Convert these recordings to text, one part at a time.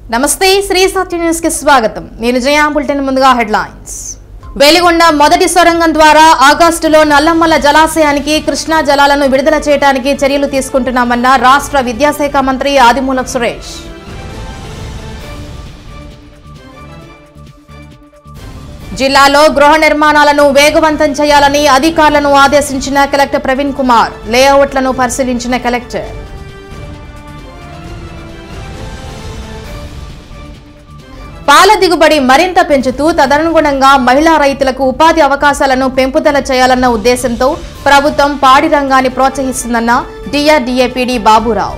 నమస్తే శ్రీ సత్య న్యూస్ కి స్వాగతం నేను జయా బులెటిన్ ముందుగా హెడ్లైన్స్ వెలిగొండ మొదటి సొరంగం ద్వారా ఆగస్టులో నల్లమల్ల జలాశయానికి కృష్ణా జలాలను విడుదల చేయడానికి చర్యలు తీసుకుంటున్నామన్న రాష్ట్ర విద్యాశాఖ మంత్రి ఆదిమూలపు సురేష్ జిల్లాలో గృహ నిర్మాణాలను వేగవంతం చేయాలని అధికారులను ఆదేశించిన కలెక్టర్ ప్రవీణ్ కుమార్ లేఅవుట్లను పరిశీలించిన కలెక్టర్ పాల దిగుబడి మరింత పెంచుతూ తదనుగుణంగా మహిళా రైతులకు ఉపాధి అవకాశాలను పెంపుదల చేయాలన్న ఉద్దేశంతో ప్రభుత్వం పాడి రంగాన్ని ప్రోత్సహిస్తుందన్న డిఆర్డీఏపీడీ బాబురావు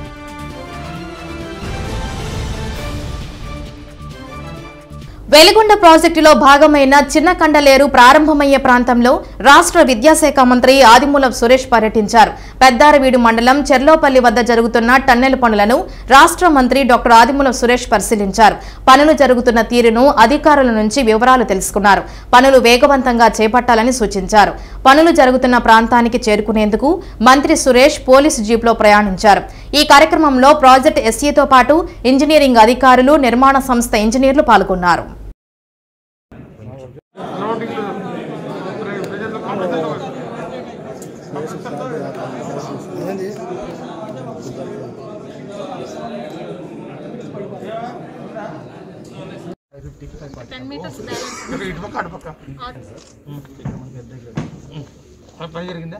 వెలిగొండ ప్రాజెక్టులో భాగమైన చిన్న కండలేరు ప్రారంభమయ్యే ప్రాంతంలో రాష్ట్ర విద్యాశాఖ మంత్రి ఆదిమూలం సురేష్ పర్యటించారు పెద్దారవీడు మండలం చెర్లోపల్లి వద్ద జరుగుతున్న టన్నెల్ పనులను రాష్ట్ర మంత్రి డాక్టర్ ఆదిమూలం సురేష్ పరిశీలించారు పనులు జరుగుతున్న తీరును అధికారుల నుంచి వివరాలు తెలుసుకున్నారు పనులు వేగవంతంగా చేపట్టాలని సూచించారు పనులు జరుగుతున్న ప్రాంతానికి చేరుకునేందుకు మంత్రి సురేష్ పోలీసు జీప్లో ప్రయాణించారు ఈ కార్యక్రమంలో ప్రాజెక్ట్ ఎస్ఈతో పాటు ఇంజనీరింగ్ అధికారులు నిర్మాణ సంస్థ ఇంజనీర్లు పాల్గొన్నారు టెన్ మీటర్స్ బ్యాలెన్స్ ఇటు పక్క అటు పక్క పని జరిగిందా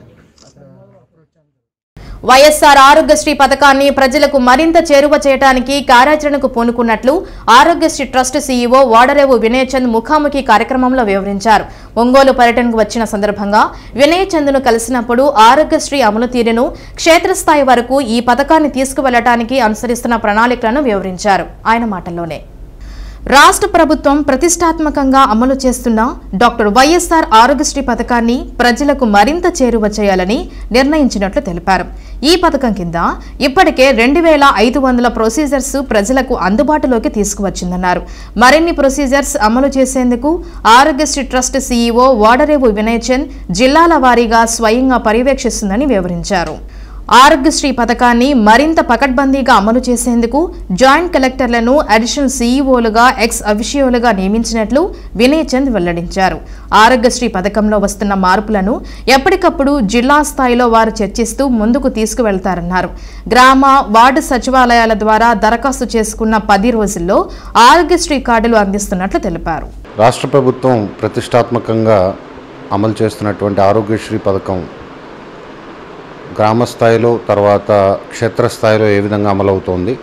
వైఎస్ఆర్ ఆరోగ్యశ్రీ పథకాన్ని ప్రజలకు మరింత చేరువ చేయడానికి కార్యాచరణకు పూనుకున్నట్లు ఆరోగ్యశ్రీ ట్రస్ట్ సీఈఓ వాడరేవు వినయచంద్ ముఖాముఖి కార్యక్రమంలో వివరించారు ఒంగోలు పర్యటనకు వచ్చిన సందర్భంగా వినయచంద్ను కలిసినప్పుడు ఆరోగ్యశ్రీ అమలు తీరును క్షేత్రస్థాయి వరకు ఈ పథకాన్ని తీసుకువెళ్లడానికి అనుసరిస్తున్న ప్రణాళికలను వివరించారు ఆయన మాటల్లోనే రాష్ట్ర ప్రభుత్వం ప్రతిష్టాత్మకంగా అమలు చేస్తున్న డాక్టర్ వైఎస్ఆర్ ఆరోగ్యశ్రీ పథకాన్ని ప్రజలకు మరింత చేరువ చేయాలని నిర్ణయించినట్లు తెలిపారు ఈ పథకం కింద ఇప్పటికే రెండు వేల ఐదు వందల ప్రొసీజర్స్ ప్రజలకు అందుబాటులోకి తీసుకువచ్చిందన్నారు మరిన్ని ప్రొసీజర్స్ అమలు చేసేందుకు ఆరోగ్యశ్రీ ట్రస్ట్ సీఈఓ వాడరేవు వినయచంద్ జిల్లాల వారీగా స్వయంగా పర్యవేక్షిస్తుందని వివరించారు ఆరోగ్యశ్రీ పథకాన్ని మరింత పకడ్బందీగా అమలు చేసేందుకు జాయింట్ కలెక్టర్లను అడిషనల్ సీఈఓలుగా ఎక్స్ అఫిషియోలుగా నియమించినట్లు వినయ్ చంద్ వెల్లడించారు ఆరోగ్యశ్రీ పథకంలో వస్తున్న మార్పులను ఎప్పటికప్పుడు జిల్లా స్థాయిలో వారు చర్చిస్తూ ముందుకు తీసుకువెళ్తారన్నారు గ్రామ వార్డు సచివాలయాల ద్వారా దరఖాస్తు చేసుకున్న పది రోజుల్లో ఆరోగ్యశ్రీ కార్డులు అందిస్తున్నట్లు తెలిపారు రాష్ట్ర ప్రభుత్వం ప్రతిష్టాత్మకంగా అమలు చేస్తున్నటువంటి ఆరోగ్యశ్రీ పథకం గ్రామ స్థాయిలో తర్వాత క్షేత్రస్థాయిలో ఏ విధంగా అమలవుతోంది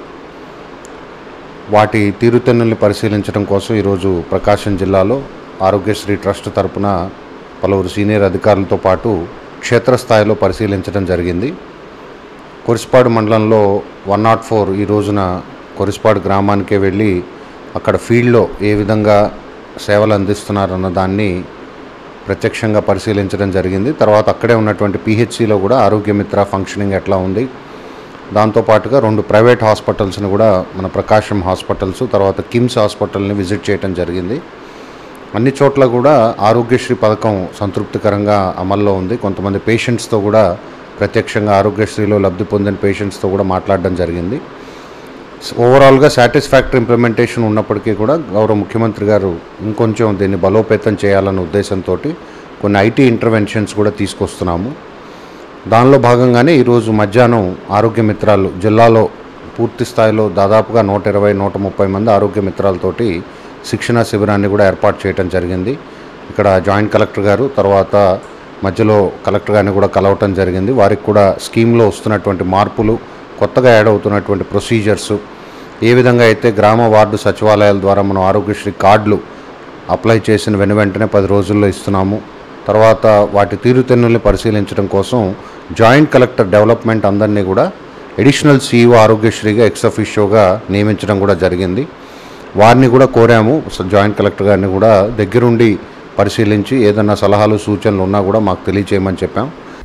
వాటి తీరుతెన్నుల్ని పరిశీలించడం కోసం ఈరోజు ప్రకాశం జిల్లాలో ఆరోగ్యశ్రీ ట్రస్ట్ తరపున పలువురు సీనియర్ అధికారులతో పాటు క్షేత్రస్థాయిలో పరిశీలించడం జరిగింది కొరిసిపాడు మండలంలో వన్ నాట్ ఫోర్ ఈ రోజున కొరిసిపాడు గ్రామానికే వెళ్ళి అక్కడ ఫీల్డ్లో ఏ విధంగా సేవలు అందిస్తున్నారన్న దాన్ని ప్రత్యక్షంగా పరిశీలించడం జరిగింది తర్వాత అక్కడే ఉన్నటువంటి పిహెచ్సిలో కూడా ఆరోగ్య మిత్ర ఫంక్షనింగ్ ఎట్లా ఉంది దాంతోపాటుగా రెండు ప్రైవేట్ హాస్పిటల్స్ని కూడా మన ప్రకాశం హాస్పిటల్స్ తర్వాత కిమ్స్ హాస్పిటల్ని విజిట్ చేయడం జరిగింది అన్ని చోట్ల కూడా ఆరోగ్యశ్రీ పథకం సంతృప్తికరంగా అమల్లో ఉంది కొంతమంది పేషెంట్స్తో కూడా ప్రత్యక్షంగా ఆరోగ్యశ్రీలో లబ్ధి పొందిన పేషెంట్స్తో కూడా మాట్లాడడం జరిగింది ఓవరాల్గా సాటిస్ఫాక్టరీ ఇంప్లిమెంటేషన్ ఉన్నప్పటికీ కూడా గౌరవ ముఖ్యమంత్రి గారు ఇంకొంచెం దీన్ని బలోపేతం చేయాలన్న ఉద్దేశంతో కొన్ని ఐటీ ఇంటర్వెన్షన్స్ కూడా తీసుకొస్తున్నాము దానిలో భాగంగానే ఈరోజు మధ్యాహ్నం ఆరోగ్య మిత్రాలు జిల్లాలో పూర్తి స్థాయిలో దాదాపుగా నూట ఇరవై నూట ముప్పై మంది ఆరోగ్య మిత్రాలతోటి శిక్షణా శిబిరాన్ని కూడా ఏర్పాటు చేయడం జరిగింది ఇక్కడ జాయింట్ కలెక్టర్ గారు తర్వాత మధ్యలో కలెక్టర్ గారిని కూడా కలవటం జరిగింది వారికి కూడా స్కీమ్లో వస్తున్నటువంటి మార్పులు కొత్తగా యాడ్ అవుతున్నటువంటి ప్రొసీజర్స్ ఏ విధంగా అయితే గ్రామ వార్డు సచివాలయాల ద్వారా మనం ఆరోగ్యశ్రీ కార్డులు అప్లై చేసిన వెను వెంటనే పది రోజుల్లో ఇస్తున్నాము తర్వాత వాటి తీరుతెన్నుల్ని పరిశీలించడం కోసం జాయింట్ కలెక్టర్ డెవలప్మెంట్ అందరినీ కూడా ఎడిషనల్ సీఈఓ ఆరోగ్యశ్రీగా ఎక్స్ అఫీషియోగా నియమించడం కూడా జరిగింది వారిని కూడా కోరాము స- జాయింట్ కలెక్టర్ గారిని కూడా దగ్గరుండి పరిశీలించి ఏదన్నా సలహాలు సూచనలు ఉన్నా కూడా మాకు తెలియచేయమని చెప్పాం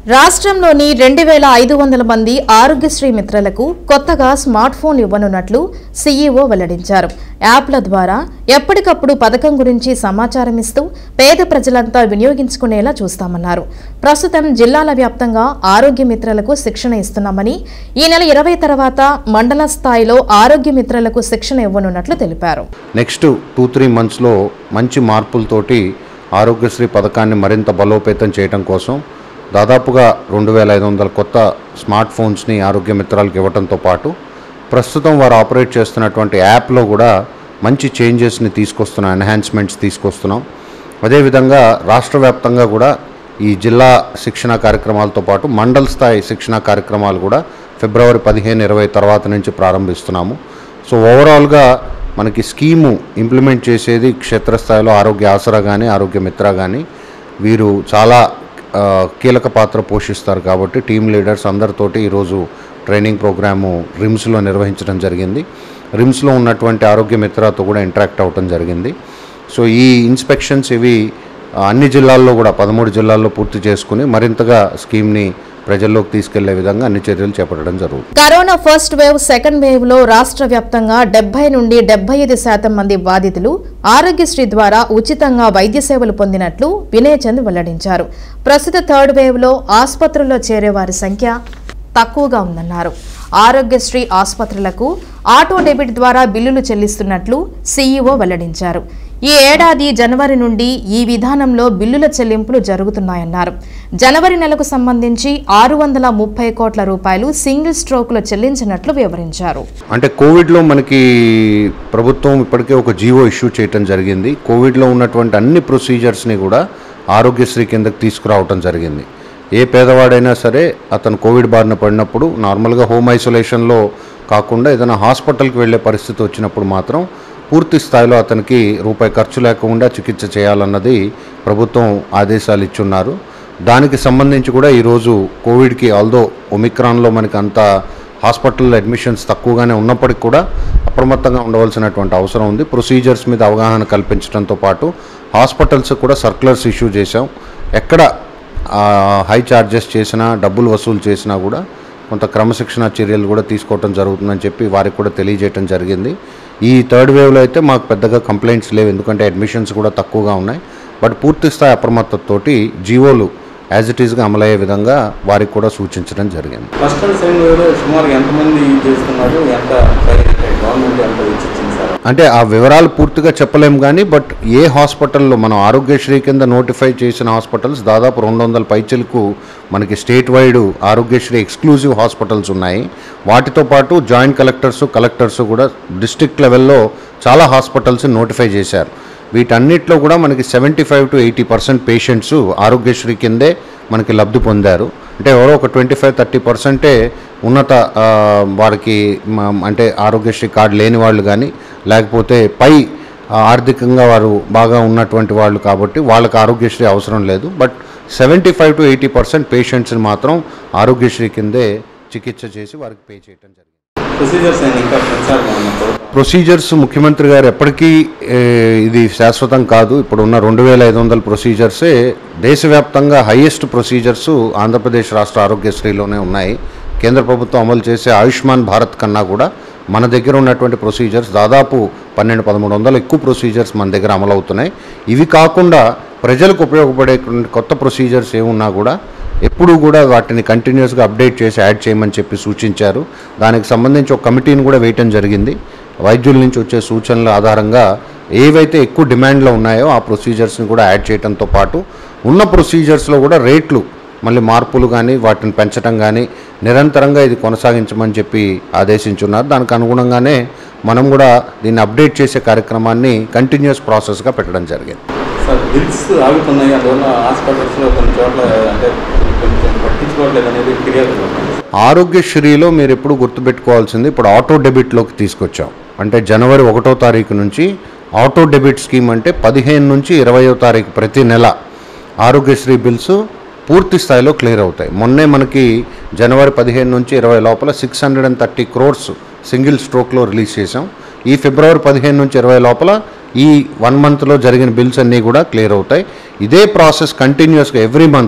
రాష్ట్రంలోని రెండు వేల ఐదు వందల మంది ఆరోగ్యశ్రీ మిత్రులకు కొత్తగా స్మార్ట్ ఫోన్ ఇవ్వనున్నట్లు సీఈఓ వెల్లడించారు యాప్ల ద్వారా ఎప్పటికప్పుడు పథకం గురించి సమాచారం ఇస్తూ పేద ప్రజలంతా వినియోగించుకునేలా చూస్తామన్నారు ప్రస్తుతం జిల్లాల వ్యాప్తంగా ఆరోగ్య మిత్రులకు శిక్షణ ఇస్తున్నామని ఈ నెల ఇరవై తర్వాత మండల స్థాయిలో ఆరోగ్య మిత్రులకు శిక్షణ ఇవ్వనున్నట్లు తెలిపారు నెక్స్ట్ టూ త్రీ మంత్స్లో మంచి మార్పులతోటి ఆరోగ్యశ్రీ పథకాన్ని మరింత బలోపేతం చేయడం కోసం దాదాపుగా రెండు వేల ఐదు వందల కొత్త స్మార్ట్ ఫోన్స్ని ఆరోగ్య మిత్రాలకు ఇవ్వడంతో పాటు ప్రస్తుతం వారు ఆపరేట్ చేస్తున్నటువంటి యాప్లో కూడా మంచి చేంజెస్ని తీసుకొస్తున్నాం ఎన్హాన్స్మెంట్స్ తీసుకొస్తున్నాం అదేవిధంగా రాష్ట్ర వ్యాప్తంగా కూడా ఈ జిల్లా శిక్షణ కార్యక్రమాలతో పాటు మండల్ స్థాయి శిక్షణ కార్యక్రమాలు కూడా ఫిబ్రవరి పదిహేను ఇరవై తర్వాత నుంచి ప్రారంభిస్తున్నాము సో ఓవరాల్గా మనకి స్కీము ఇంప్లిమెంట్ చేసేది క్షేత్రస్థాయిలో ఆరోగ్య ఆసరా కానీ ఆరోగ్య మిత్ర కానీ వీరు చాలా ఆ, కీలక పాత్ర పోషిస్తారు కాబట్టి టీమ్ లీడర్స్ అందరితోటి ఈరోజు ట్రైనింగ్ ప్రోగ్రాము రిమ్స్లో నిర్వహించడం జరిగింది రిమ్స్లో ఉన్నటువంటి ఆరోగ్య మిత్రతో కూడా ఇంటరాక్ట్ అవ్వటం జరిగింది సో ఈ ఇన్స్పెక్షన్స్ ఇవి ఆ, అన్ని జిల్లాల్లో కూడా పదమూడు జిల్లాల్లో పూర్తి చేసుకుని మరింతగా స్కీమ్ని ప్రజల్లోకి తీసుకెళ్లే విధంగా అన్ని చర్యలు చేపట్టడం జరుగుతుంది corona first wave second wave లో రాష్ట్ర వ్యాప్తంగా డెబ్బై నుండి డెబ్బై ఐదు శాతం మంది బాధితులు ఆరోగ్యశ్రీ ద్వారా ఉచితంగా వైద్య సేవలు పొందినట్లు వినయ్ చంద్ వెల్లడించారు ప్రస్తుత థర్డ్ వేవ్ లో ఆసుపత్రుల్లో చేరే వారి సంఖ్య తక్కువగా ఉందన్నారు ఆరోగ్యశ్రీ ఆసుపత్రులకు ఆటో డెబిట్ ద్వారా బిల్లులు చెల్లిస్తున్నట్లు సీఈఓ వెల్లడించారు ఈ ఏడాది జనవరి నుండి ఈ విధానంలో బిల్లుల చెల్లింపులు జరుగుతున్నాయన్నారు జనవరి నెలకు సంబంధించి ఆరు వందల ముప్పై కోట్ల రూపాయలు సింగిల్ స్ట్రోక్లో చెల్లించినట్లు వివరించారు అంటే కోవిడ్లో మనకి ప్రభుత్వం ఇప్పటికే ఒక జీవో ఇష్యూ చేయటం జరిగింది కోవిడ్లో ఉన్నటువంటి అన్ని ప్రొసీజర్స్ని కూడా ఆరోగ్యశ్రీ కిందకి తీసుకురావటం జరిగింది ఏ పేదవాడైనా సరే అతను కోవిడ్ బారిన పడినప్పుడు నార్మల్గా హోమ్ ఐసోలేషన్లో కాకుండా ఏదైనా హాస్పిటల్కి వెళ్ళే పరిస్థితి వచ్చినప్పుడు మాత్రం పూర్తి స్థాయిలో అతనికి రూపాయి ఖర్చు లేకుండా చికిత్స చేయాలన్నది ప్రభుత్వం ఆదేశాలు ఇచ్చున్నారు దానికి సంబంధించి కూడా ఈరోజు కోవిడ్కి ఆల్దో ఒమిక్రాన్లో మనకి అంత హాస్పిటల్ అడ్మిషన్స్ తక్కువగానే ఉన్నప్పటికీ కూడా అప్రమత్తంగా ఉండవలసినటువంటి అవసరం ఉంది ప్రొసీజర్స్ మీద అవగాహన కల్పించడంతో పాటు హాస్పిటల్స్ కూడా సర్క్యులర్స్ ఇష్యూ చేశాం ఎక్కడ ఆ, హై ఛార్జెస్ చేసినా డబ్బులు వసూలు చేసినా కూడా కొంత క్రమశిక్షణ చర్యలు కూడా తీసుకోవటం జరుగుతుందని చెప్పి వారికి కూడా తెలియజేయటం జరిగింది ఈ థర్డ్ వేవ్లో అయితే మాకు పెద్దగా కంప్లైంట్స్ లేవు ఎందుకంటే అడ్మిషన్స్ కూడా తక్కువగా ఉన్నాయి బట్ పూర్తి స్థాయి అప్రమత్తతోటి జీవోలు యాజ్ ఇట్ ఈస్గా అమలయ్యే విధంగా వారికి కూడా సూచించడం జరిగింది ఫస్ట్ అండ్ సెకండ్ వేవ్లో సుమారు ఎంతమంది యూజ్ చేస్తున్నారు ఎంత గవర్నమెంట్ ఎంత ఇచ్చింది సార్ అంటే ఆ వివరాలు పూర్తిగా చెప్పలేము కానీ బట్ ఏ హాస్పిటల్లో మనం ఆరోగ్యశ్రీ కింద నోటిఫై చేసిన హాస్పిటల్స్ దాదాపు రెండు వందల పైచలకు మనకి statewide Aarogyasri exclusive hospitals ఉన్నాయి వాటితో పాటు జాయింట్ కలెక్టర్స్ కలెక్టర్స్ కూడా డిస్ట్రిక్ట్ లెవెల్లో చాలా హాస్పిటల్స్ నోటిఫై చేశారు వీటన్నిటిలో కూడా మనకి seventy five to eighty percent patients Aarogyasri కిందే మనకి లబ్ధి పొందారు అంటే ఎవరో ఒక ట్వంటీ ఫైవ్ థర్టీ పర్సెంటే ఉన్నత ఆ, వారికి మ- అంటే ఆరోగ్యశ్రీ కార్డు లేని వాళ్ళు కానీ లేకపోతే పై ఆ, ఆర్థికంగా వారు బాగా ఉన్నటువంటి వాళ్ళు కాబట్టి వాళ్ళకి ఆరోగ్యశ్రీ అవసరం లేదు but seventy five to eighty percent పేషెంట్స్ని మాత్రం ఆరోగ్యశ్రీ కిందే చికిత్స చేసి వారికి పే చేయడం జరిగింది ప్రొసీజర్స్ అయినా ఇంకా పెంచాలి ప్రొసీజర్స్ ముఖ్యమంత్రి గారు ఎప్పటికీ ఏ, ఇది శాశ్వతం కాదు ఇప్పుడు ఉన్న రెండు వేల ఐదు వందల ప్రొసీజర్సే దేశవ్యాప్తంగా హైయెస్ట్ ప్రొసీజర్స్ ఆంధ్రప్రదేశ్ రాష్ట్ర ఆరోగ్యశ్రీలోనే ఉన్నాయి కేంద్ర ప్రభుత్వం అమలు చేసే ఆయుష్మాన్ భారత్ కన్నా కూడా మన దగ్గర ఉన్నటువంటి ప్రొసీజర్స్ దాదాపు పన్నెండు పదమూడు వందల ఎక్కువ ప్రొసీజర్స్ మన దగ్గర అమలవుతున్నాయి ఇవి కాకుండా ప్రజలకు ఉపయోగపడే కొత్త ప్రొసీజర్స్ ఏమున్నా కూడా ఎప్పుడూ కూడా వాటిని కంటిన్యూస్గా అప్డేట్ చేసి యాడ్ చేయమని చెప్పి సూచించారు దానికి సంబంధించి ఒక కమిటీని కూడా వేయటం జరిగింది వైద్యుల నుంచి వచ్చే సూచనల ఆధారంగా ఏవైతే ఎక్కువ డిమాండ్లో ఉన్నాయో ఆ ప్రొసీజర్స్ని కూడా యాడ్ చేయడంతో పాటు ఉన్న ప్రొసీజర్స్లో కూడా రేట్లు మళ్ళీ మార్పులు కానీ వాటిని పెంచడం కానీ నిరంతరంగా ఇది కొనసాగించమని చెప్పి ఆదేశించున్నారు దానికి అనుగుణంగానే మనం కూడా దీన్ని అప్డేట్ చేసే కార్యక్రమాన్ని కంటిన్యూస్ ప్రాసెస్గా పెట్టడం జరిగింది సార్ బిల్స్ ఆగుతున్నాయి అందువల్ల హాస్పిటల్స్లో కొన్ని చోట్ల అంటే కొంచెం పట్టించుకోవట్లేదు అనేది ఫిర్యాదులు ఉన్నాయి ఆరోగ్యశ్రీలో మీరు ఎప్పుడు గుర్తుపెట్టుకోవాల్సింది ఇప్పుడు ఆటో డెబిట్లోకి తీసుకొచ్చాం అంటే జనవరి ఒకటో తారీఖు నుంచి ఆటో డెబిట్ స్కీమ్ అంటే పదిహేను నుంచి ఇరవయో తారీఖు ప్రతి నెల ఆరోగ్యశ్రీ బిల్స్ పూర్తి స్థాయిలో క్లియర్ అవుతాయి మొన్నే మనకి జనవరి పదిహేను నుంచి ఇరవై లోపల six hundred and thirty crores single స్ట్రోక్లో రిలీజ్ చేసాం ఈ ఫిబ్రవరి పదిహేను నుంచి ఇరవై లోపల ఈ వన్ మంత్లో జరిగిన బిల్స్ అన్నీ కూడా క్లియర్ అవుతాయి ఇదే ప్రాసెస్ కంటిన్యూస్గా ఎవ్రీ మంత్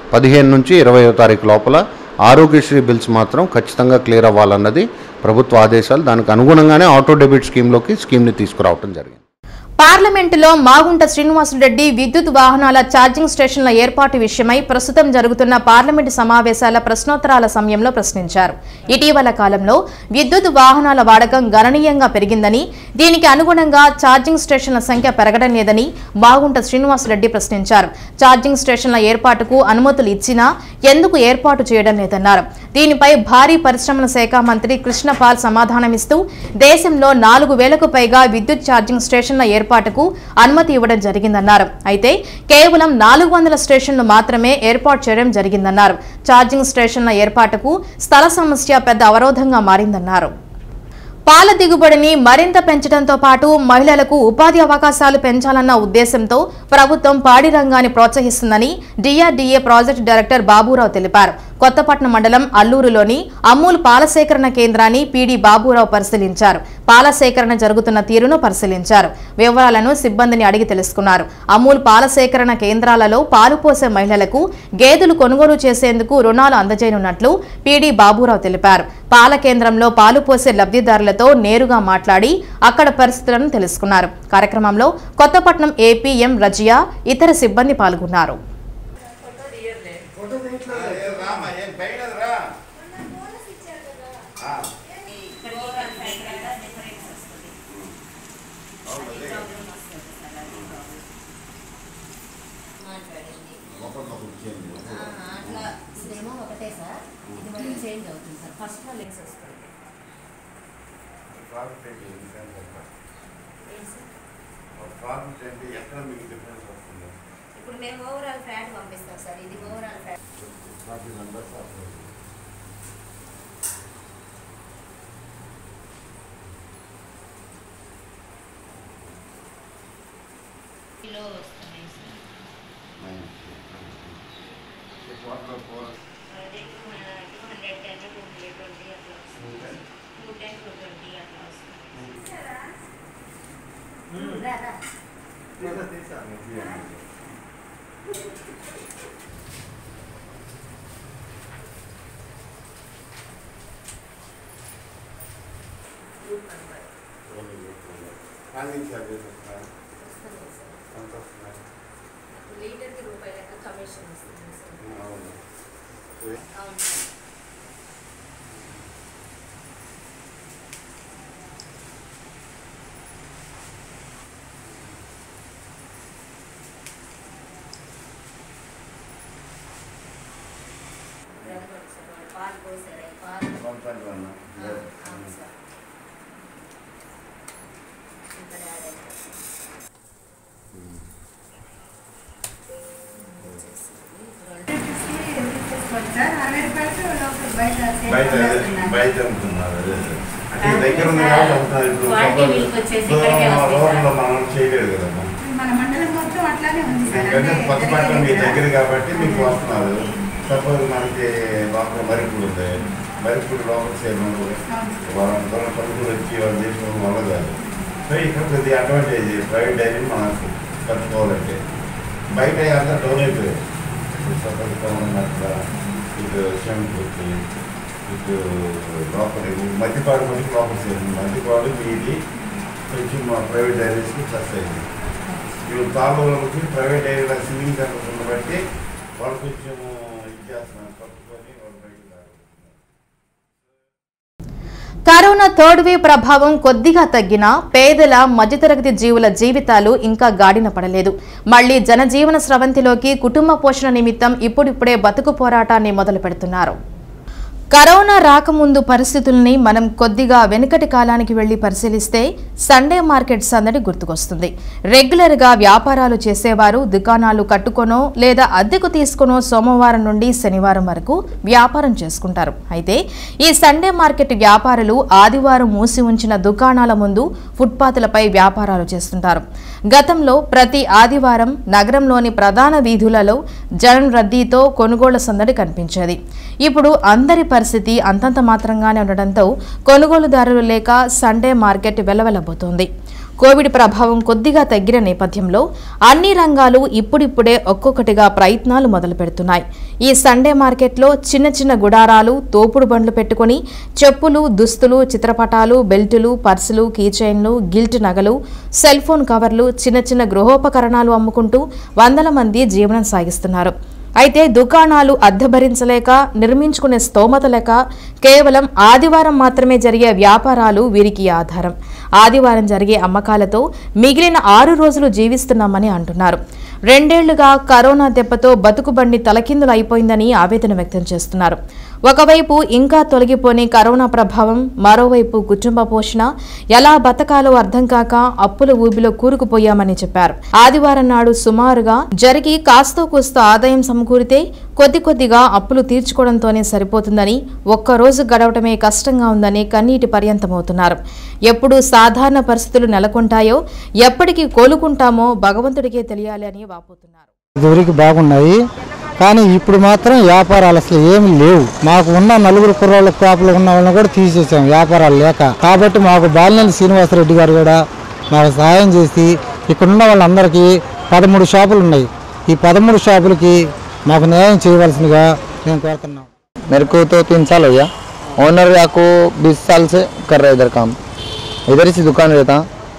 పదిహేను నుంచి ఇరవయో తారీఖు లోపల ఆరోగ్యశ్రీ బిల్స్ మాత్రం ఖచ్చితంగా క్లియర్ అవ్వాలన్నది ప్రభుత్వ ఆదేశాలు దానికి అనుగుణంగానే ఆటో డెబిట్ స్కీమ్లోకి స్కీమ్ని తీసుకురావడం జరిగింది పార్లమెంటులో మాగుంట శ్రీనివాసులరెడ్డి విద్యుత్ వాహనాల ఛార్జింగ్ స్టేషన్ల ఏర్పాటు విషయమై ప్రస్తుతం జరుగుతున్న పార్లమెంటు సమావేశాల ప్రశ్నోత్తరాల సమయంలో ప్రశ్నించారు ఇటీవల కాలంలో విద్యుత్ వాహనాల వాడకం గణనీయంగా పెరిగిందని దీనికి అనుగుణంగా ఛార్జింగ్ స్టేషన్ల సంఖ్య పెరగడం లేదని మాగుంట శ్రీనివాసులరెడ్డి ప్రశ్నించారు ఛార్జింగ్ స్టేషన్ల ఏర్పాటుకు అనుమతులు ఇచ్చినా ఎందుకు ఏర్పాటు చేయడం లేదన్నారు దీనిపై భారీ పరిశ్రమల శాఖ మంత్రి కృష్ణపాల్ సమాధానమిస్తూ దేశంలో నాలుగు వేలకు పైగా విద్యుత్ ఛార్జింగ్ స్టేషన్ల ఏర్పాటుకు అనుమతి ఇవ్వడం జరిగిందన్నారు అయితే కేవలం నాలుగు వందల స్టేషన్లు మాత్రమే ఏర్పాటు చేయడం జరిగిందన్నారు ఛార్జింగ్ స్టేషన్ల ఏర్పాటుకు స్థల సమస్య పెద్ద అవరోధంగా మారిందన్నారు పాల దిగుబడిని మరింత పెంచడంతో పాటు మహిళలకు ఉపాధి అవకాశాలు పెంచాలన్న ఉద్దేశంతో ప్రభుత్వం పాడి రంగాన్ని ప్రోత్సహిస్తుందని డిఆర్డీఏ ప్రాజెక్టు డైరెక్టర్ బాబురావు తెలిపారు కొత్తపట్నం మండలం అల్లూరులోని అమూల్ పాల సేకరణ కేంద్రాన్ని పీడీ బాబురావు పరిశీలించారు పాల సేకరణ జరుగుతున్న తీరును పరిశీలించారు వివరాలను సిబ్బందిని అడిగి తెలుసుకున్నారు అమూల్ పాల సేకరణ కేంద్రాలలో పాలు పోసే మహిళలకు గేదెలు కొనుగోలు చేసేందుకు రుణాలు అందజేయనున్నట్లు పీడీ బాబురావు తెలిపారు పాల కేంద్రంలో పాలు పోసే లబ్ధిదారులతో నేరుగా మాట్లాడి అక్కడ పరిస్థితులను తెలుసుకున్నారు కార్యక్రమంలో కొత్తపట్నం ఏపీఎం రజియా ఇతర సిబ్బంది పాల్గొన్నారు అట్లా ఇదేమో ఒకటే సార్ ఇది మళ్ళీ చేంజ్ అవుతుంది సార్ ఫస్ట్ లో లెన్స్ వస్తుంది ఎక్కడ మీకు డిఫరెన్స్ వస్తుంది ఇప్పుడు మేము ఓవరాల్ ఫ్యాట్ పంపిస్తాం సార్ ఇది overall fat forty members kilo వస్తున్నాయి సార్ వాటర్ ఫోర్ అదే two hundred ten two hundred twenty అట్లా వస్తుంది టూ టెన్ టూ ట్వంటీ అట్లా వస్తుంది రా, రా. హ్యాండింగ్ చార్జెస్ వస్తున్నాయి వస్తుంది సార్ ఎంత వస్తున్నాయి లీటర్కి రూపాయి లెక్క కమిషన్ వస్తుంది సార్ అవును అవును సార్ రెడగొట్టు సార్ వాళ్ళు పాలు పోసారు అవి పాలు వన్ పాయింట్ వన్ ఆ, అవును సార్ ఇక్కడ యాడ్ అయిపోతుంది బయట బయట అమ్ముతున్నారు అదే అదే. అంటే ఈ దగ్గర ఉంది కాబట్టి అమ్ముతున్నారు ఇప్పుడు క్వాలిటీ మిల్క్ వచ్చేసి ఇక్కడికే వస్తాయి సార్. రోడ్లో మనం చేయలేదు కదా మన మండలం మొత్తం అట్లానే ఉంది సార్ ఎందుకంటే అంటే కొత్త పట్టణం మీ జరిగే దగ్గర కాబట్టి మీకు వస్తున్నారు సపోజ్ మనకి లోపల మరిపూడి ఉంది మరిపూడి లోపల సేమ్ వాళ్ళ దూరం పలుకులు వచ్చి వాళ్ళు చేసుకోవడం వల్ల కాదు సో ఇక్కడ కొద్ది అడ్వాంటేజ్ ప్రైవేట్ డైరీ మనకు కట్టుకోవాలంటే బయట అంతా డౌన్ అయిపోయాయి ఇప్పుడు సపోజ్ టౌన్ అట్లా ఇటు శంకుర్తి ఇటు లోపల మధ్యపాడు మధ్య లోపల సేమ్ మధ్యపాడు మీది కొంచెం మా ప్రైవేట్ డైరీస్కి ప్లస్ అయింది ఇప్పుడు తాలూరుకి ప్రైవేట్ ఏరియా సివింగ్ సెంటర్స్ ఉండబట్టి వాళ్ళు కొంచెం ఇది చేస్తున్నారు పట్టుకొని వాళ్ళు బయటకు రాగలుగుతున్నారు కరోనా థర్డ్ వేవ్ ప్రభావం కొద్దిగా తగ్గినా పేదల మధ్యతరగతి జీవుల జీవితాలు ఇంకా గాడిన పడలేదు మళ్లీ జనజీవన స్రవంతిలోకి కుటుంబ పోషణ నిమిత్తం ఇప్పుడిప్పుడే బతుకు పోరాటాన్ని మొదలు పెడుతున్నారు కరోనా రాకముందు పరిస్థితుల్ని మనం కొద్దిగా వెనుకటి కాలానికి వెళ్లి పరిశీలిస్తే సండే మార్కెట్ సందడి గుర్తుకొస్తుంది రెగ్యులర్గా వ్యాపారాలు చేసేవారు దుకాణాలు కట్టుకొనో లేదా అద్దెకు తీసుకొనో సోమవారం నుండి శనివారం వరకు వ్యాపారం చేసుకుంటారు అయితే ఈ సండే మార్కెట్ వ్యాపారులు ఆదివారం మూసి ఉంచిన దుకాణాల ముందు ఫుట్పాత్లపై వ్యాపారాలు చేస్తుంటారు గతంలో ప్రతి ఆదివారం నగరంలోని ప్రధాన వీధులలో జనం రద్దీతో కొనుగోళ్ల సందడి కనిపించేది ఇప్పుడు అందరి పరిస్థితి అంతంత మాత్రంగానే ఉండడంతో కొనుగోలుదారులు లేక సండే మార్కెట్ వెలవెలబోతోంది కోవిడ్ ప్రభావం కొద్దిగా తగ్గిన నేపథ్యంలో అన్ని రంగాలు ఇప్పుడిప్పుడే ఒక్కొక్కటిగా ప్రయత్నాలు మొదలు పెడుతున్నాయి ఈ సండే మార్కెట్లో చిన్న చిన్న గుడారాలు తోపుడు బండ్లు పెట్టుకుని చెప్పులు దుస్తులు చిత్రపటాలు బెల్టులు పర్సులు కీచైన్లు గిల్ట్ నగలు సెల్ ఫోన్ కవర్లు చిన్న చిన్న గృహోపకరణాలు అమ్ముకుంటూ వందల మంది జీవనం సాగిస్తున్నారు అయితే దుకాణాలు అద్దె భరించలేక నిర్మించుకునే స్తోమత లేక కేవలం ఆదివారం మాత్రమే జరిగే వ్యాపారాలు వీరికి ఆధారం ఆదివారం జరిగే అమ్మకాలతో మిగిలిన ఆరు రోజులు జీవిస్తున్నామని అంటున్నారు రెండేళ్లుగా కరోనా దెబ్బతో బతుకుబండి తలకిందులు అయిపోయిందని ఆవేదన వ్యక్తం చేస్తున్నారు ఒకవైపు ఇంకా తొలగిపోని కరోనా ప్రభావం మరోవైపు కుటుంబ పోషణ ఎలా బతకాలో అర్థం కాక అప్పుల ఊబిలో కూరుకుపోయామని చెప్పారు ఆదివారం నాడు సుమారుగా జరిగి కాస్తో కూస్తో ఆదాయం సమకూరితే కొద్ది కొద్దిగా అప్పులు తీర్చుకోవడంతోనే సరిపోతుందని ఒక్కరోజు గడవటమే కష్టంగా ఉందని కన్నీటి పర్యంతమవుతున్నారు ఎప్పుడు సాధారణ పరిస్థితులు నెలకొంటాయో ఎప్పటికీ కోలుకుంటామో భగవంతుడికే తెలియాలి అని వాపోతున్నారు ఇదివరకు బాగున్నాయి కానీ ఇప్పుడు మాత్రం వ్యాపారాలు అసలు ఏమి లేవు మాకు ఉన్న నలుగురు కుర్రాళ్ళ క్రాపులు ఉన్న వాళ్ళని కూడా తీసేసాం వ్యాపారాలు లేక కాబట్టి మాకు బాలినేని శ్రీనివాసరెడ్డి గారు కూడా మాకు సహాయం చేసి ఇక్కడ ఉన్న వాళ్ళందరికీ పదమూడు షాపులు ఉన్నాయి ఈ పదమూడు షాపులకి మాకు న్యాయం చేయవలసిందిగా మేము కోరుతున్నాం मेरे को तो तीन साल हो गया ओनर को बीस साल से कर रहा है इधर काम इधर ही से दुकान रहता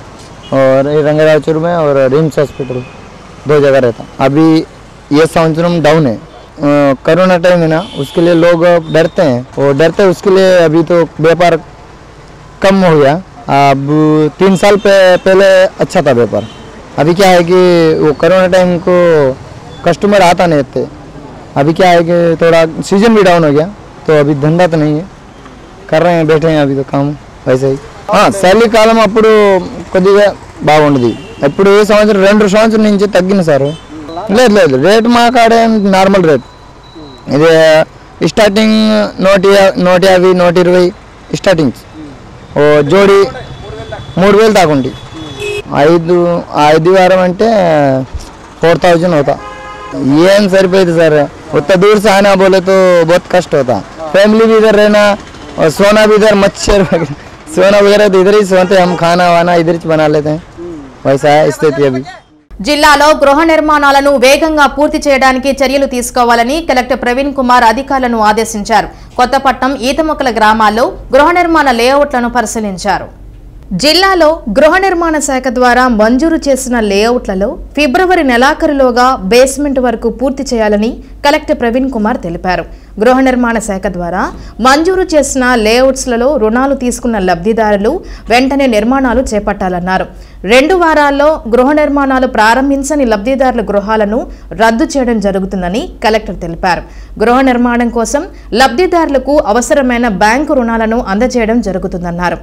और ये रंगराचूर में और रिम्स हॉस्पिटल दो जगह रहता अभी ये संवत्सरम डाउन है अ, कोरोना टाइम है ना उसके लिए लोग डरते हैं वो डरते हैं उसके लिए अभी तो व्यापार कम हो गया अब तीन साल पे पहले अच्छा था व्यापार अभी क्या है कि वो कोरोना टाइम को कस्टमर आता नहीं थे अभी क्या है कि थोड़ा सीजन भी डाउन हो गया तो अभी धंधा तो नहीं है कर रहे हैं बैठे हैं अभी तो काम वैसे ही చలికాలం అప్పుడు కొద్దిగా బాగుండేది ఇప్పుడు ఏ సంవత్సరం రెండు సంవత్సరం నుంచి తగ్గింది సార్ లేదు లేదు రేట్ మా కాడే నార్మల్ రేట్ ఇది స్టార్టింగ్ నూట యా- నూట యాభై నూట ఇరవై స్టార్టింగ్ ఓ జోడి మూడు వేలు దాకా ఉంది ఐదు ఐదు వారం అంటే फोर थाउजेंड होता ఏం సరిపోయింది సార్ उतना दूर से आना बोले तो बहुत कष्ट होता फैमिली भी इधर रहना और सोना भी इधर मच्छर वगैरह सोना वगैरह तो इधर ही सोते हम खाना वाना इधर ही बना लेते हैं वैसा है स्थिति अभी జిల్లాలో గృహ నిర్మాణాలను వేగంగా పూర్తి చేయడానికి చర్యలు తీసుకోవాలని కలెక్టర్ ప్రవీణ్ కుమార్ అధికారులను ఆదేశించారు కొత్తపట్నం ఈతమొక్కల గ్రామాల్లో గృహ నిర్మాణ లేఅవుట్లను పరిశీలించారు జిల్లాలో గృహ నిర్మాణ శాఖ ద్వారా మంజూరు చేసిన లేఅవుట్లలో ఫిబ్రవరి నెలాఖరులోగా బేస్మెంట్ వరకు పూర్తి చేయాలని కలెక్టర్ ప్రవీణ్ కుమార్ తెలిపారు గృహ నిర్మాణ శాఖ ద్వారా మంజూరు చేసిన లేఅవుట్స్లలో రుణాలు తీసుకున్న లబ్ధిదారులు వెంటనే నిర్మాణాలు చేపట్టాలన్నారు రెండు వారాల్లో గృహ నిర్మాణాలు ప్రారంభించని లబ్ధిదారుల గృహాలను రద్దు చేయడం జరుగుతుందని కలెక్టర్ తెలిపారు గృహ నిర్మాణం కోసం లబ్ధిదారులకు అవసరమైన బ్యాంకు రుణాలను అందజేయడం జరుగుతుందన్నారు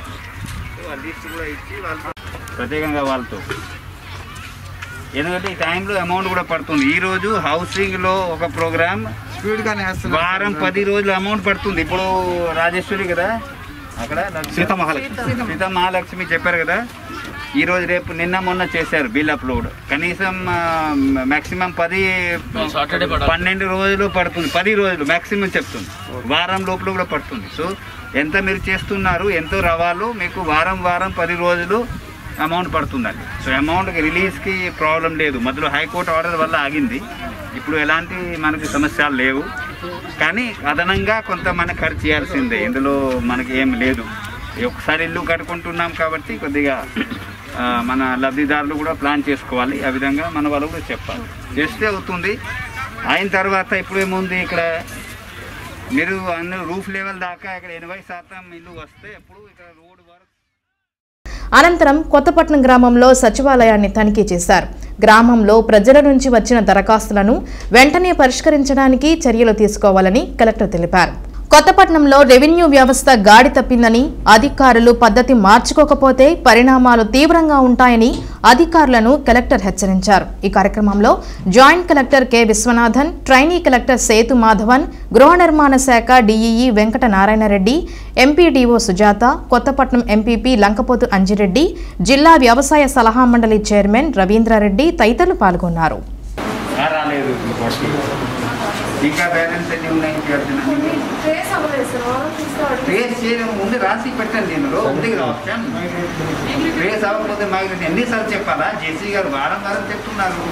ప్రత్యేకంగా వాళ్ళతో ఎందుకంటే ఈ టైంలో అమౌంట్ కూడా పడుతుంది ఈ రోజు హౌసింగ్ లో ఒక ప్రోగ్రామ్ వారం పది రోజులు అమౌంట్ పడుతుంది ఇప్పుడు రాజేశ్వరి కదా అక్కడ సీతా మహాలక్ష్మి సీతా మహాలక్ష్మి చెప్పారు కదా ఈ రోజు రేపు నిన్న మొన్న చేశారు బిల్ అప్లోడ్ కనీసం మాక్సిమం పది పన్నెండు రోజులు పడుతుంది పది రోజులు మాక్సిమం చెప్తుంది వారం లోపల కూడా పడుతుంది సో ఎంత మీరు చేస్తున్నారు ఎంతో రవాలో మీకు వారం వారం పది రోజులు అమౌంట్ పడుతుందండి సో అమౌంట్ రిలీజ్కి ప్రాబ్లం లేదు మధ్యలో హైకోర్టు ఆర్డర్ వల్ల ఆగింది ఇప్పుడు ఎలాంటి మనకి సమస్యలు లేవు కానీ అదనంగా కొంత మనకు ఖర్చు చేయాల్సిందే ఇందులో మనకి ఏం లేదు ఒకసారి ఇల్లు కట్టుకుంటున్నాం కాబట్టి కొద్దిగా ఆ, మన లబ్ధిదారులు కూడా ప్లాన్ చేసుకోవాలి ఆ విధంగా మన వాళ్ళు కూడా చెప్పాలి చేస్తే అవుతుంది అయిన తర్వాత ఇప్పుడు ఏముంది ఇక్కడ మీరు అన్ని రూఫ్ లెవెల్ దాకా ఇక్కడ ఎనభై శాతం ఇల్లు వస్తే ఎప్పుడు ఇక్కడ రోడ్ వరకు అనంతరం కొత్తపట్నం గ్రామంలో సచివాలయాన్ని తనిఖీ చేశారు గ్రామంలో ప్రజల నుంచి వచ్చిన దరఖాస్తులను వెంటనే పరిష్కరించడానికి చర్యలు తీసుకోవాలని కలెక్టర్ తెలిపారు కొత్తపట్నంలో రెవెన్యూ వ్యవస్థ గాడి తప్పిందని అధికారులు పద్ధతి మార్చుకోకపోతే పరిణామాలు తీవ్రంగా ఉంటాయని అధికారులను కలెక్టర్ హెచ్చరించారు ఈ కార్యక్రమంలో joint collector K Viswanathan trainee collector Sethu Madhavan గృహ నిర్మాణ శాఖ DEE Venkata Narayana Reddy MPDO Sujatha Kothapatnam MPP Lankapothu Anji Reddy జిల్లా వ్యవసాయ సలహా మండలి చైర్మన్ రవీంద్రారెడ్డి తదితరులు పాల్గొన్నారు రాలేదు ఇంకా బ్యాలెన్స్ ఎన్ని ఉన్నాయి చేయాల్సిన ట్రేస్ అవ్వలేదు సార్ వాళ్ళు తీసుకోవాలి ట్రేస్ చేయడం ముందు రాసి పెట్టండి దీనిలో ఉంది కదా ఆప్షన్ ట్రేస్ అవ్వకపోతే మైగ్రేషన్ ఎన్నిసార్లు చెప్పాలా జేసీ గారు వారం వారం చెప్తున్నారు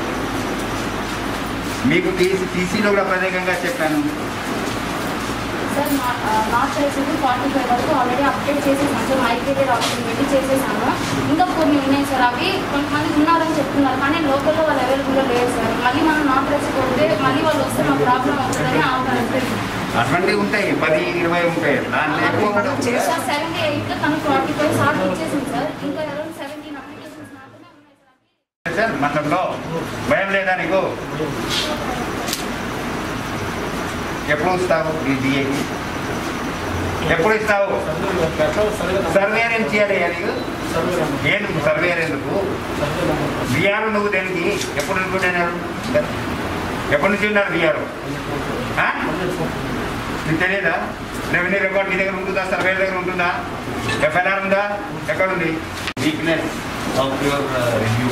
మీకు టీసీ టీసీలో కూడా ప్రత్యేకంగా చెప్పాను సార్ నా- ఆ, నాట్ చేసేది ఫార్టీ ఫైవ్ వరకు ఆల్రెడీ అప్డేట్ చేసేసాను సార్ మైగ్రేటెడ్ ఆప్షన్ పెట్టి చేసేసాను ఇంకా కొన్ని ఉన్నాయి సార్ అవి కొంతమంది ఉన్నారని చెప్తున్నారు కానీ లోకల్లో వాళ్ళు అవైలబుల్గా లేరు సార్ మళ్ళీ మనం నాట్ రెస్పోతే మళ్ళీ వాళ్ళు వస్తే మాకు ప్రాబ్లం అవుతుందని ఆగుతారు అటువంటివి ఉంటాయి పది ఇరవై ఉంటాయి దాంట్లో ఎక్కువ ఉండవు. సార్ సెవెంటీ ఎయిట్లో తను ఫార్టీ ఫైవ్ సార్ ఇచ్చేసింది సార్ ఇంకా అరౌండ్ సెవెంటీన్ అప్లికేషన్స్ మాత్రమే ఉన్నాయి సార్ సార్ మతంలో భయం లేదా నీకు ఎప్పుడు ఇస్తావు ఈ డిఏకి ఎప్పుడు ఇస్తావు సర్వేర్ ఏం చేయాలి నీకు ఏంటి సర్వేర్ ఎందుకు బిఆర్ నువ్వు దేనికి ఎప్పుడు అనుకుంటున్నారు ఎప్పటి నుంచి ఉన్నారు బిఆర్ నీకు తెలియదా రెవెన్యూ రికార్డ్ నీ దగ్గర ఉంటుందా సర్వే దగ్గర ఉంటుందా ఎఫ్ఐఆర్ ఉందా ఎక్కడ ఉంది weakness of your review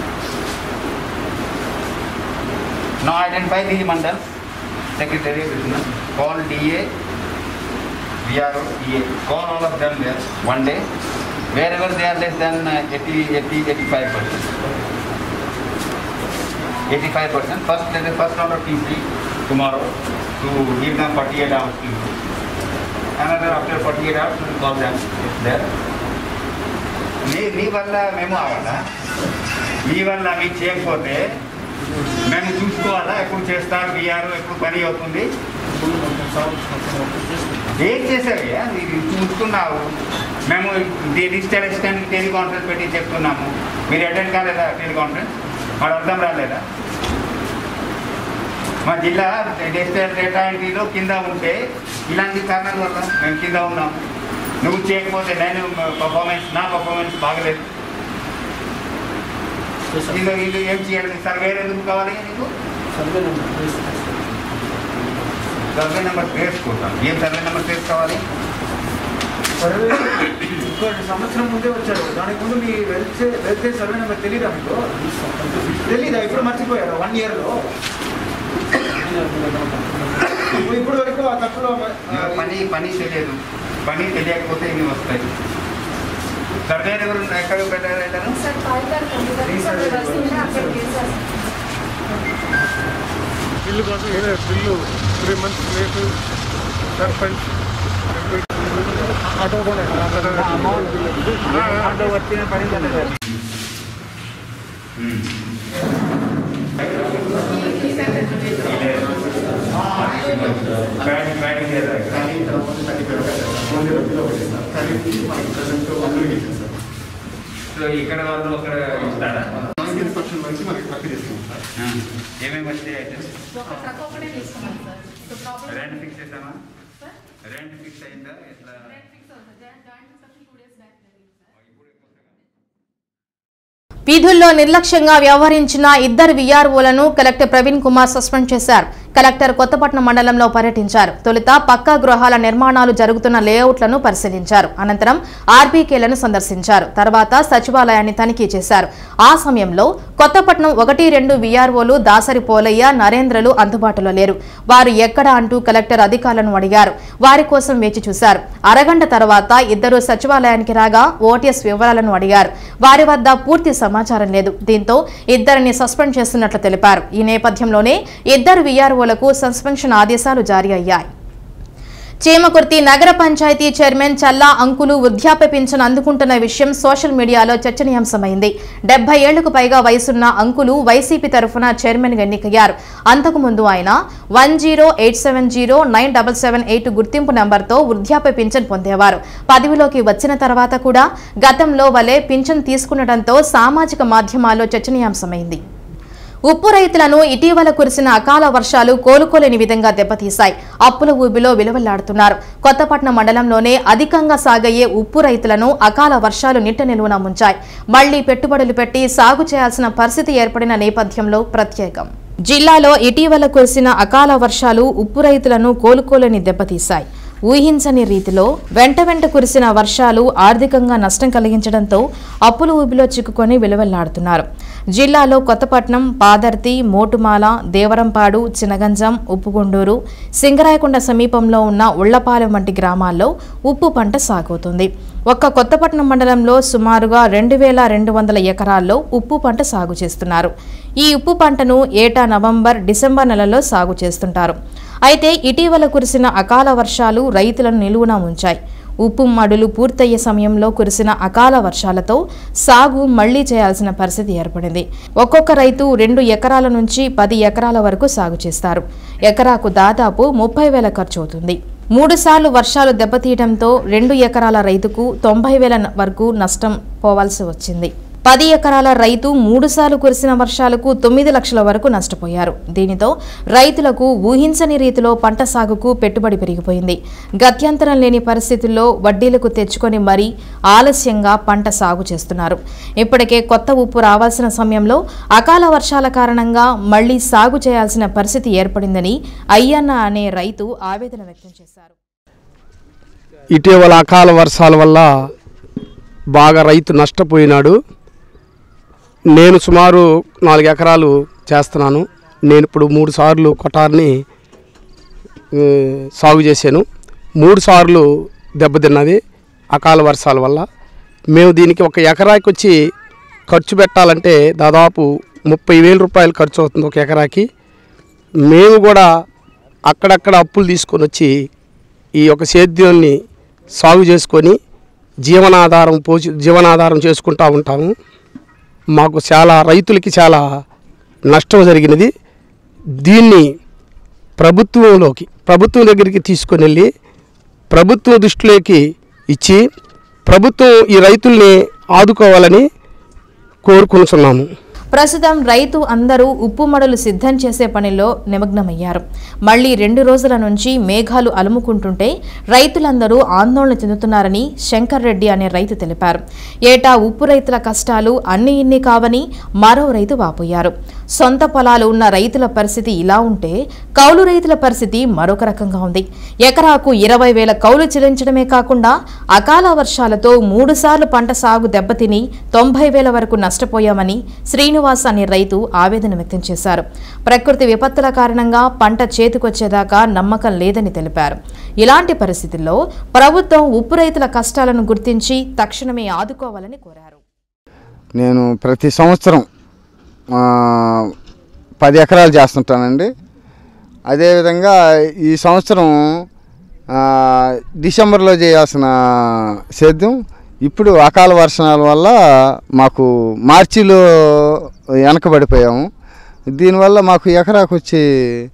Now identify these mandals, Secretary Business, call DA, VRO, EA, call all of them there one day, wherever they are less than uh, 80, 80, 85 percent. 85 percent, first, let the first round of TC tomorrow to give them 48 hours to do. Another after 48 hours, we will call them there. నీ నీ వల్ల మేము అవ్వాలా నీ వల్ల మీకు చేయకపోతే మేము చూసుకోవాలా ఎప్పుడు చేస్తారు బిఆర్ ఎప్పుడు పని అవుతుంది ఏం చేసావయ్యా మీరు చూసుకున్నావు మేము డిజిటల్ అసిస్టెంట్ టెలికాన్ఫరెన్స్ పెట్టి చెప్తున్నాము మీరు అటెండ్ కాలేదా టెలికాన్ఫరెన్స్ మాకు అర్థం రాలేదా మా జిల్లా డిజిటల్ డేటా ఎంట్రీలో కింద ఉంటే ఇలాంటి కారణాల వల్ల మేము కింద ఉన్నాము నువ్వు చేయకపోతే నేను పర్ఫార్మెన్స్ నా పర్ఫార్మెన్స్ బాగలేదు ఇందులో ఇది ఏం చేయాలి సర్వే ఎందుకు కావాలి నీకు సర్వే నెంబర్ వేసుకుంటాం ఏం సర్వే నెంబర్ ట్రేస్ కావాలి సర్వే ఇంకో సంవత్సరం ముందే వచ్చారు దానికి ముందు మీ వెళ్తే వెళ్తే సర్వే నెంబర్ తెలియదా మీకు తెలీదా ఇప్పుడు మర్చిపోయారు వన్ ఇయర్లో ఇప్పుడు వరకు ఆ తప్పులో ఇంకా పని పని తెలియదు పని తెలియకపోతే ఇవి వస్తాయి సర్వే ఎవరు ఎక్కడ పెట్టారు సార్ కాల్ గారు కంప్యూటర్ సార్ వస్తుంటే అప్డేట్ చేశారు బిల్లు కోసం ఏదో bill three months late sarpanch auto కూడా ఆటో వచ్చిన పని తెలియదు బ్యాటింగ్ బ్యాటింగ్ సో ఇక్కడ వాళ్ళు అక్కడ ఇస్తారా ఆ. ఏమేమి వచ్చాయి ఐటమ్స్ ఒక ట్రక్ ఒకటే తీసుకున్నాం sir so problem rent fix చేసామా రెంట్ ఫిక్స్ అయిందా ఎట్లా ఫిక్స్ అవుతుంది joint instruction two days back జరిగింది సార్ వీధుల్లో నిర్లక్ష్యంగా వ్యవహరించిన ఇద్దరు వీఆర్ఓలను కలెక్టర్ ప్రవీణ్ కుమార్ సస్పెండ్ చేశారు కలెక్టర్ కొత్తపట్నం మండలంలో పర్యటించారు తొలుత పక్కా గృహాల నిర్మాణాలు జరుగుతున్న లేఅవుట్లను పరిశీలించారు అనంతరం ఆర్బీకేలను సందర్శించారు తర్వాత సచివాలయాన్ని తనిఖీ చేశారు ఆ సమయంలో కొత్తపట్నం ఒకటి రెండు వీఆర్ఓలు దాసరి పోలయ్య నరేంద్రలు అందుబాటులో లేరు వారు ఎక్కడ అంటూ కలెక్టర్ అధికారులను అడిగారు వారి కోసం వేచి చూశారు అరగంట తర్వాత ఇద్దరు సచివాలయానికి రాగా ఓటీఎస్ వివరాలను అడిగారు వారి వద్ద పూర్తి సమాచారం లేదు దీంతో ఇద్దరిని సస్పెండ్ చేస్తున్నట్లు తెలిపారు ఈ నేపథ్యంలోనే ఇద్దరు వీఆర్ఓలకు సస్పెన్షన్ ఆదేశాలు జారీ అయ్యాయి చీమకుర్తి నగర పంచాయతీ చైర్మన్ చల్లా అంకులు వృద్ధాప్య పింఛన్ అందుకుంటున్న విషయం సోషల్ మీడియాలో చర్చనీయాంశమైంది డెబ్బై ఏళ్లకు పైగా వయసున్న అంకులు వైసీపీ తరఫున చైర్మన్ గా ఎన్నికయ్యారు అంతకుముందు ఆయన one zero eight seven zero nine double seven eight గుర్తింపు నెంబర్తో వృద్ధాప్య పింఛన్ పొందేవారు పదవిలోకి వచ్చిన తర్వాత కూడా గతంలో వలె పింఛన్ తీసుకునడంతో సామాజిక మాధ్యమాల్లో చర్చనీయాంశమైంది ఉప్పు రైతులను ఇటీవల కురిసిన అకాల వర్షాలు కోలుకోలేని విధంగా దెబ్బతీశాయి అప్పుల ఊబిలో విలువలాడుతున్నారు కొత్తపట్నం మండలంలోనే అధికంగా సాగయ్యే ఉప్పు రైతులను అకాల వర్షాలు నిట్ట నిలువున ముంచాయి మళ్లీ పెట్టుబడులు పెట్టి సాగు చేయాల్సిన పరిస్థితి ఏర్పడిన నేపథ్యంలో ప్రత్యేకం జిల్లాలో ఇటీవల కురిసిన అకాల వర్షాలు ఉప్పు రైతులను కోలుకోలేని దెబ్బతీశాయి ఊహించని రీతిలో వెంట వెంట కురిసిన వర్షాలు ఆర్థికంగా నష్టం కలిగించడంతో అప్పుల ఊబిలో చిక్కుకొని విలువెల్లాడుతున్నారు జిల్లాలో కొత్తపట్నం పాదర్తి మోటుమాల దేవరంపాడు చినగంజం ఉప్పుగుండూరు సింగరాయకొండ సమీపంలో ఉన్న ఉళ్లపాలెం వంటి గ్రామాల్లో ఉప్పు పంట సాగుతుంది ఒక్క కొత్తపట్నం మండలంలో సుమారుగా రెండు వేల రెండు వందల ఎకరాల్లో ఉప్పు పంట సాగు చేస్తున్నారు ఈ ఉప్పు పంటను ఏటా నవంబర్ డిసెంబర్ నెలలో సాగు చేస్తుంటారు అయితే ఇటీవల కురిసిన అకాల వర్షాలు రైతులను నిలువున ఉంచాయి ఉప్పు మడులు పూర్తయ్యే సమయంలో కురిసిన అకాల వర్షాలతో సాగు మళ్లీ చేయాల్సిన పరిస్థితి ఏర్పడింది ఒక్కొక్క రైతు రెండు ఎకరాల నుంచి పది ఎకరాల వరకు సాగు చేస్తారు ఎకరాకు దాదాపు ముప్పై వేల ఖర్చు అవుతుంది మూడు సార్లు వర్షాలు దెబ్బతీయడంతో రెండు ఎకరాల రైతుకు తొంభై వేల వరకు నష్టం పోవాల్సి వచ్చింది పది ఎకరాల రైతు మూడుసార్లు కురిసిన వర్షాలకు తొమ్మిది లక్షల వరకు నష్టపోయారు దీనితో రైతులకు ఊహించని రీతిలో పంట సాగుకు పెట్టుబడి పెరిగిపోయింది గత్యంతరం లేని పరిస్థితుల్లో వడ్డీలకు తెచ్చుకొని మరీ ఆలస్యంగా పంట సాగు చేస్తున్నారు ఇప్పటికే కొత్త ఉప్పు రావాల్సిన సమయంలో అకాల వర్షాల కారణంగా మళ్లీ సాగు చేయాల్సిన పరిస్థితి ఏర్పడిందని అయ్యన్న అనే రైతు ఆవేదన వ్యక్తం చేశారు ఇటీవల అకాల వర్షాల వల్ల బాగా రైతు నష్టపోయినాడు నేను సుమారు నాలుగు ఎకరాలు చేస్తున్నాను నేను ఇప్పుడు మూడు సార్లు కొటార్ని ఆ, సాగు చేశాను మూడు సార్లు దెబ్బతిన్నది అకాల వర్షాల వల్ల మేము దీనికి ఒక ఎకరాకి వచ్చి ఖర్చు పెట్టాలంటే దాదాపు ముప్పై వేల రూపాయలు ఖర్చు అవుతుంది ఒక ఎకరాకి మేము కూడా అక్కడక్కడ అప్పులు తీసుకొని వచ్చి ఈ యొక్క సేద్యాన్ని సాగు చేసుకొని జీవనాధారం పోషి జీవనాధారం చేసుకుంటూ ఉంటాము మాకు చాలా రైతులకి చాలా నష్టం జరిగినది దీన్ని ప్రభుత్వంలోకి ప్రభుత్వం దగ్గరికి తీసుకొని వెళ్ళి ప్రభుత్వం దృష్టిలోకి ఇచ్చి ప్రభుత్వం ఈ రైతుల్ని ఆదుకోవాలని కోరుకుంటున్నాము ప్రస్తుతం రైతు అందరూ ఉప్పు మడులు సిద్ధం చేసే పనిలో నిమగ్నమయ్యారు మళ్లీ రెండు రోజుల నుంచి మేఘాలు అలుముకుంటుంటే రైతులందరూ ఆందోళన చెందుతున్నారని శంకర్ రెడ్డి అనే రైతు తెలిపారు ఏటా ఉప్పు రైతుల కష్టాలు అన్ని ఇన్ని కావని మరో రైతు వాపోయారు సొంత పొలాలు ఉన్న రైతుల పరిస్థితి ఇలా ఉంటే కౌలు రైతుల పరిస్థితి మరొక రకంగా ఉంది ఎకరాకు ఇరవై వేల కౌలు చెల్లించడమే కాకుండా అకాల వర్షాలతో మూడుసార్లు పంట సాగు దెబ్బతిని తొంభై వేల వరకు నష్టపోయామని శ్రీనివాస్ అనే రైతు ఆవేదన వ్యక్తం చేశారు ప్రకృతి విపత్తుల కారణంగా పంట చేతికొచ్చేదాకా నమ్మకం లేదని తెలిపారు ఇలాంటి పరిస్థితుల్లో ప్రభుత్వం ఉప్పు రైతుల కష్టాలను గుర్తించి తక్షణమే ఆదుకోవాలని కోరారు నేను ప్రతి సంవత్సరం ఆ, పది ఎకరాలు చేస్తుంటానండి అదేవిధంగా ఈ సంవత్సరం ఆ, డిసెంబర్లో చేయాల్సిన సేద్యం ఇప్పుడు అకాల వర్షాల వల్ల మాకు మార్చిలో వెనకబడిపోయాము దీనివల్ల మాకు ఎకరాకు వచ్చి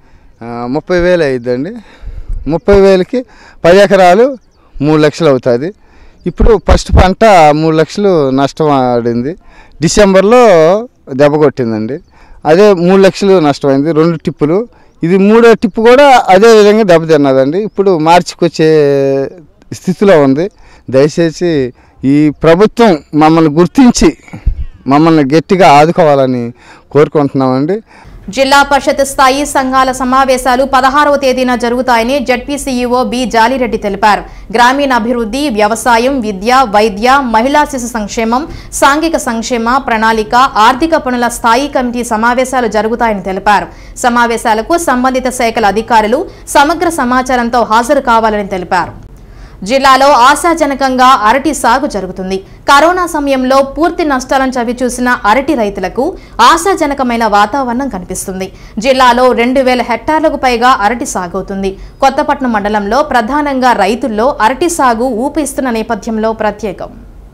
ఆ, ముప్పై వేలు అయ్యిద్దండి ముప్పై వేలకి పది ఎకరాలు మూడు లక్షలు అవుతుంది ఇప్పుడు ఫస్ట్ పంట మూడు లక్షలు నష్టం ఆడింది డిసెంబర్లో దెబ్బ కొట్టిందండి అదే మూడు లక్షలు నష్టమైంది రెండు టిప్పులు ఇది మూడో టిప్పు కూడా అదే విధంగా దెబ్బతిన్నదండి ఇప్పుడు మార్చికి వచ్చే స్థితిలో ఉంది దయచేసి ఈ ప్రభుత్వం మమ్మల్ని గుర్తించి మమ్మల్ని గట్టిగా ఆదుకోవాలని కోరుకుంటున్నామండి జిల్లా పరిషత్ స్థాయి సంఘాల సమావేశాలు పదహారవ తేదీన జరుగుతాయని జడ్పీ సీఈఓ బి జాలిరెడ్డి తెలిపారు గ్రామీణాభివృద్ధి వ్యవసాయం విద్య వైద్య మహిళా శిశు సంక్షేమం సాంఘిక సంక్షేమ ప్రణాళిక ఆర్థిక పనుల స్థాయి కమిటీ సమావేశాలు జరుగుతాయని తెలిపారు సమావేశాలకు సంబంధిత శాఖల అధికారులు సమగ్ర సమాచారంతో హాజరు కావాలని తెలిపారు జిల్లాలో ఆశాజనకంగా అరటి సాగు జరుగుతుంది కరోనా సమయంలో పూర్తి నష్టాలను చవిచూసిన అరటి రైతులకు ఆశాజనకమైన వాతావరణం కనిపిస్తుంది జిల్లాలో రెండు వేల హెక్టార్లకు పైగా అరటి సాగవుతుంది కొత్తపట్నం మండలంలో ప్రధానంగా రైతుల్లో అరటి సాగు ఊపిస్తున్న నేపథ్యంలో ప్రత్యేకం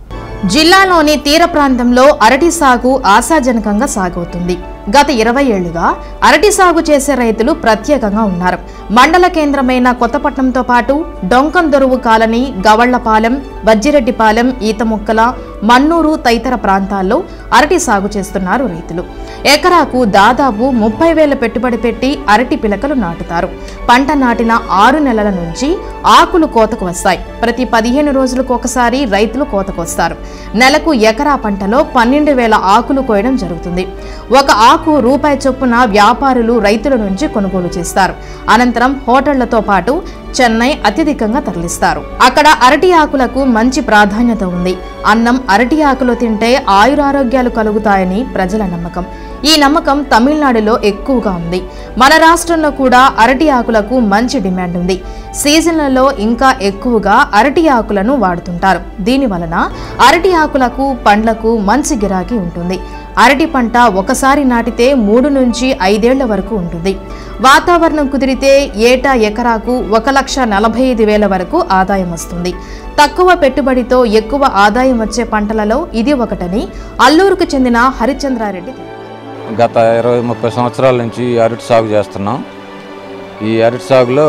జిల్లాలోని తీర ప్రాంతంలో అరటి సాగు ఆశాజనకంగా సాగవుతుంది గత ఇరవై ఏళ్లుగా అరటి సాగు చేసే రైతులు ప్రత్యేకంగా ఉన్నారు మండల కేంద్రమైన కొత్తపట్నంతో పాటు డొంకం దొరువు కాలనీ గవళ్లపాలెం వజ్జిరెడ్డిపాలెం ఈతముక్కల మన్నూరు తదితర ప్రాంతాల్లో అరటి సాగు చేస్తున్నారు రైతులు ఎకరాకు దాదాపు ముప్పై వేల పెట్టుబడి పెట్టి అరటి పిలకలు నాటుతారు పంట నాటిన ఆరు నెలల నుంచి ఆకులు కోతకు వస్తాయి ప్రతి పదిహేను రోజులకు ఒకసారి రైతులు కోతకు వస్తారు నెలకు ఎకరా పంటలో పన్నెండు వేల ఆకులు కోయడం జరుగుతుంది ఒక ఆకు రూపాయి చొప్పున వ్యాపారులు రైతుల నుంచి కొనుగోలు చేస్తారు అనంతరం హోటళ్లతో పాటు చెన్నై అత్యధికంగా తరలిస్తారు అక్కడ అరటి ఆకులకు మంచి ప్రాధాన్యత ఉంది అన్నం అరటి ఆకులో తింటే ఆయురారోగ్యాలు కలుగుతాయని ప్రజల నమ్మకం ఈ నమ్మకం తమిళనాడులో ఎక్కువగా ఉంది మన రాష్ట్రంలో కూడా అరటి ఆకులకు మంచి డిమాండ్ ఉంది సీజన్లలో ఇంకా ఎక్కువగా అరటి ఆకులను వాడుతుంటారు దీని వలన అరటి ఆకులకు పండ్లకు మంచి గిరాకీ ఉంటుంది అరటి పంట ఒకసారి నాటితే మూడు నుంచి ఐదేళ్ల వరకు ఉంటుంది వాతావరణం కుదిరితే ఏటా ఎకరాకు ఒక లక్ష నలభై ఐదు వేల వరకు ఆదాయం వస్తుంది తక్కువ పెట్టుబడితో ఎక్కువ ఆదాయం వచ్చే పంటలలో ఇది ఒకటని అల్లూరుకు చెందిన హరిచంద్రారెడ్డి గత ఇరవై ముప్పై సంవత్సరాల నుంచి అరటి సాగు చేస్తున్నాం ఈ అరటి సాగులో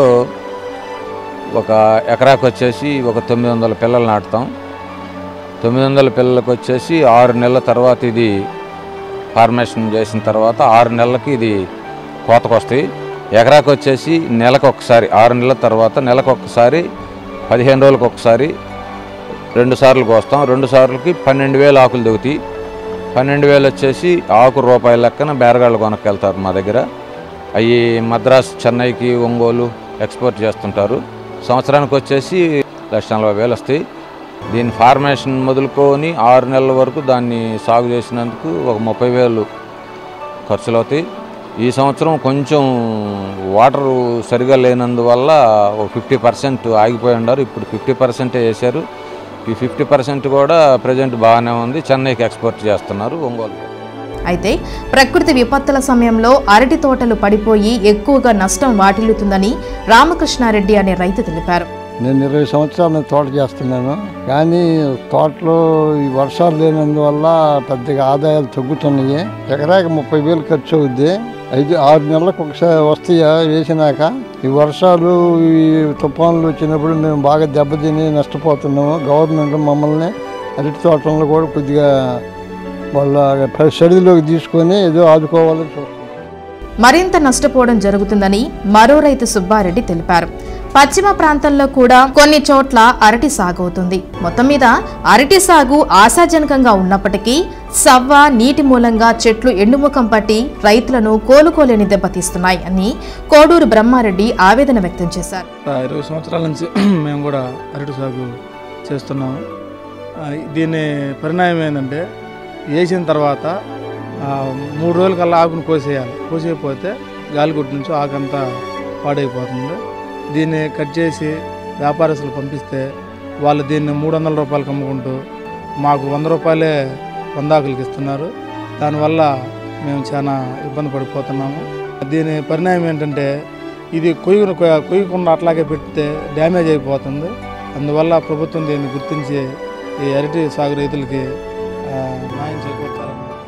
ఒక ఎకరాకు వచ్చేసి ఒక తొమ్మిది వందల పిల్లలు నాటుతాం తొమ్మిది వందల పిల్లలకు వచ్చేసి ఆరు నెలల తర్వాత ఇది ఫార్మేషన్ చేసిన తర్వాత ఆరు నెలలకి ఇది కోతకు వస్తాయి ఎకరాకు వచ్చేసి నెలకు ఒకసారి ఆరు నెలల తర్వాత నెలకు ఒకసారి పదిహేను రోజులకు ఒకసారి రెండు సార్లు కోస్తాం రెండు సార్లకి పన్నెండు వేలు ఆకులు దిగుతాయి పన్నెండు వేలు వచ్చేసి ఆకు రూపాయల లెక్కన బేరగాళ్ళు కొనక్కెళ్తారు మా దగ్గర అవి మద్రాస్ చెన్నైకి ఒంగోలు ఎక్స్పోర్ట్ చేస్తుంటారు సంవత్సరానికి వచ్చేసి లక్ష నలభై వేలు వస్తాయి దీని ఫార్మేషన్ మొదలుకొని ఆరు నెలల వరకు దాన్ని సాగు చేసినందుకు ఒక ముప్పై వేలు ఖర్చులు అవుతాయి ఈ సంవత్సరం కొంచెం వాటర్ సరిగా లేనందువల్ల ఒక ఫిఫ్టీ పర్సెంట్ ఆగిపోయి ఉన్నారు ఇప్పుడు ఫిఫ్టీ పర్సెంటే వేశారు ఈ ఫిఫ్టీ పర్సెంట్ కూడా ప్రజెంట్ బాగానే ఉంది చెన్నైకి ఎక్స్పోర్ట్ చేస్తున్నారు ఒంగోలు అయితే ప్రకృతి విపత్తుల సమయంలో అరటి తోటలు పడిపోయి ఎక్కువగా నష్టం వాటిల్లుతుందని రామకృష్ణారెడ్డి అనే రైతు తెలిపారు నేను ఇరవై సంవత్సరాలు నేను తోట చేస్తున్నాను కానీ తోటలో ఈ వర్షాలు లేనందువల్ల పెద్దగా ఆదాయాలు తగ్గుతున్నాయి ఎకరాకి ముప్పై వేలు ఖర్చు అవుద్ది ఐదు ఆరు నెలలకు ఒకసారి వస్తాయా వేసినాక ఈ వర్షాలు ఈ తుఫాన్లు వచ్చినప్పుడు మేము బాగా దెబ్బతిని నష్టపోతున్నాము గవర్నమెంట్ మమ్మల్ని అరటి తోటలను కూడా కొద్దిగా వాళ్ళ షడిలోకి తీసుకొని ఏదో ఆదుకోవాలని చూస్తున్నాం మరింత నష్టపోవడం జరుగుతుందని మరో రైతు సుబ్బారెడ్డి తెలిపారు పశ్చిమ ప్రాంతంలో కూడా కొన్ని చోట్ల అరటి సాగు అవుతుంది మొత్తం మీద అరటి సాగు ఆశాజనకంగా ఉన్నప్పటికీ సవ్వ నీటి మూలంగా చెట్లు ఎండుముఖం పట్టి రైతులను కోలుకోలేని దెబ్బతీస్తున్నాయి అని కోడూరు బ్రహ్మారెడ్డి ఆవేదన వ్యక్తం చేశారు ఇరవై సంవత్సరాల నుంచి మేము కూడా అరటి సాగు చేస్తున్నాము ఆ, దీని పరిణామం ఏంటంటే వేసిన తర్వాత ఆ, మూడు రోజుల కల్లా ఆకును కోసేయాలి కోసేయకపోతే గాలిగుట్టు నుంచి ఆకంతా పాడైపోతుంది దీన్ని కట్ చేసి వ్యాపారస్తులు పంపిస్తే వాళ్ళు దీన్ని మూడు వందల రూపాయలకు అమ్ముకుంటూ మాకు వంద రూపాయలే వందాకులకి ఇస్తున్నారు దానివల్ల మేము చాలా ఇబ్బంది పడిపోతున్నాము దీని పరిణామం ఏంటంటే ఇది కొయ్య కొయ్యకుండా అట్లాగే పెడితే డ్యామేజ్ అయిపోతుంది అందువల్ల ప్రభుత్వం దీన్ని గుర్తించి ఈ అరటి సాగు రైతులకి ఆ, న్యాయం చేకూర్చాలని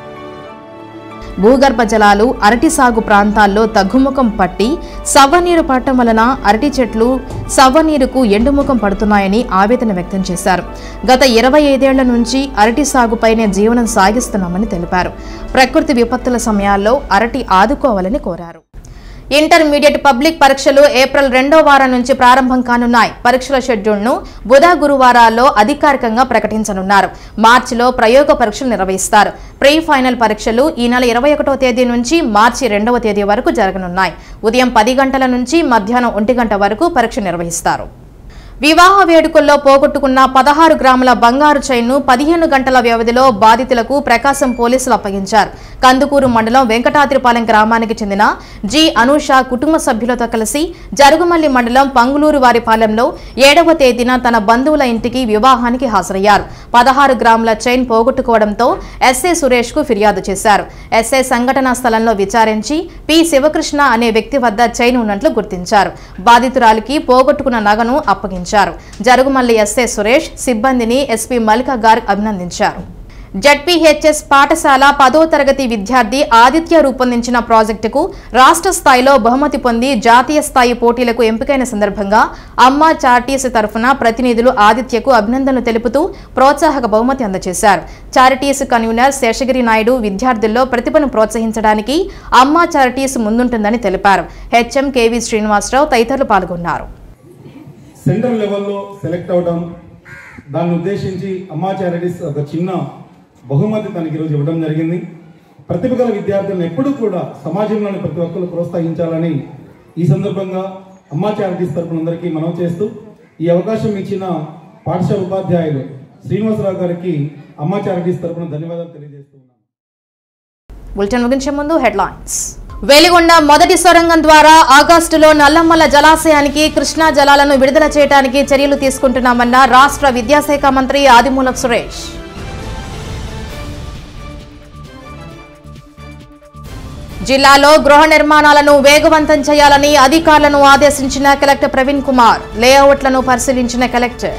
భూగర్భ జలాలు అరటి సాగు ప్రాంతాల్లో తగ్గుముఖం పట్టి సవ్వనీరు పడటం వలన అరటి చెట్లు సవ్వనీరుకు ఎండుముఖం పడుతున్నాయని ఆవేదన వ్యక్తం చేశారు గత ఇరవై ఐదేళ్ల నుంచి అరటి సాగుపైనే జీవనం సాగిస్తున్నామని తెలిపారు ప్రకృతి విపత్తుల సమయాల్లో అరటి ఆదుకోవాలని కోరారు ఇంటర్మీడియట్ పబ్లిక్ పరీక్షలు ఏప్రిల్ రెండో వారం నుంచి ప్రారంభం కానున్నాయి పరీక్షల షెడ్యూల్ను బుధ గురువారాల్లో అధికారికంగా ప్రకటించనున్నారు మార్చిలో ప్రయోగ పరీక్షలు నిర్వహిస్తారు ప్రీ ఫైనల్ పరీక్షలు ఈ నెల ఇరవై ఒకటో తేదీ నుంచి మార్చి రెండవ తేదీ వరకు జరగనున్నాయి ఉదయం పది గంటల నుంచి మధ్యాహ్నం ఒంటి గంట వరకు పరీక్ష నిర్వహిస్తారు వివాహ వేడుకల్లో పోగొట్టుకున్న పదహారు గ్రాముల బంగారు చైన్ను పదిహేను గంటల వ్యవధిలో బాధితులకు ప్రకాశం పోలీసులు అప్పగించారు కందుకూరు మండలం వెంకటాద్రిపాలెం గ్రామానికి చెందిన జి అనూష కుటుంబ సభ్యులతో కలిసి జరుగుమల్లి మండలం పంగులూరు వారిపాలెంలో ఏడవ తేదీన తన బంధువుల ఇంటికి వివాహానికి హాజరయ్యారు పదహారు గ్రాముల చైన్ పోగొట్టుకోవడంతో ఎస్ఏ సురేష్ కు ఫిర్యాదు చేశారు ఎస్ఐ సంఘటనా స్థలంలో విచారించి పి శివకృష్ణ అనే వ్యక్తి వద్ద చైన్ ఉన్నట్లు గుర్తించారు బాధితురాలికి పోగొట్టుకున్న నగను అప్పగించారు జరుగుమల్లి ఎస్ఏ సురేష్ సిబ్బందిని ఎస్పీ మల్లిక గార్గ్ అభినందించారు జడ్పీహెచ్ఎస్ పాఠశాల పదో తరగతి విద్యార్థి ఆదిత్య రూపొందించిన ప్రాజెక్టుకు రాష్ట్ర స్థాయిలో బహుమతి పొంది జాతీయ స్థాయి పోటీలకు ఎంపికైన సందర్భంగా అమ్మ చారిటీస్ తరఫున ప్రతినిధులు ఆదిత్యకు అభినందనలు తెలుపుతూ ప్రోత్సాహక బహుమతి అందజేశారు చారిటీస్ కన్వీనర్ శేషగిరి నాయుడు విద్యార్థుల్లో ప్రతిభను ప్రోత్సహించడానికి అమ్మ చారిటీస్ ముందుంటుందని తెలిపారు హెచ్ఎం కేవీ శ్రీనివాసరావు తదితరులు పాల్గొన్నారు సెంటర్ లెవెల్లో సెలెక్ట్ అవడం దాన్ని ఉద్దేశించి అమ్మా చారిటీస్ ఒక చిన్న బహుమతి తనకి ఈరోజు ఇవ్వడం జరిగింది ప్రతిభ గల విద్యార్థులను ఎప్పుడూ కూడా సమాజంలోని ప్రతి ఒక్కరు ప్రోత్సహించాలని ఈ సందర్భంగా అమ్మా చారిటీస్ తరపున అందరికీ మనం చేస్తూ ఈ అవకాశం ఇచ్చిన పాఠశాల ఉపాధ్యాయులు శ్రీనివాసరావు గారికి అమ్మా చారిటీస్ తరపున ధన్యవాదాలు తెలియజేస్తున్నాను బులెటిన్ ముగించే ముందు హెడ్లైన్స్ వెలిగొండ మొదటి సొరంగం ద్వారా ఆగస్టులో నల్లమల్ల జలాశయానికి కృష్ణా జలాలను విడుదల చేయడానికి చర్యలు తీసుకుంటున్నామన్న రాష్ట్ర విద్యాశాఖ మంత్రి ఆదిమూలపు సురేష్ జిల్లాలో గృహ నిర్మాణాలను వేగవంతం చేయాలని అధికారులను ఆదేశించిన కలెక్టర్ ప్రవీణ్ కుమార్ లేఅవుట్లను పరిశీలించిన కలెక్టర్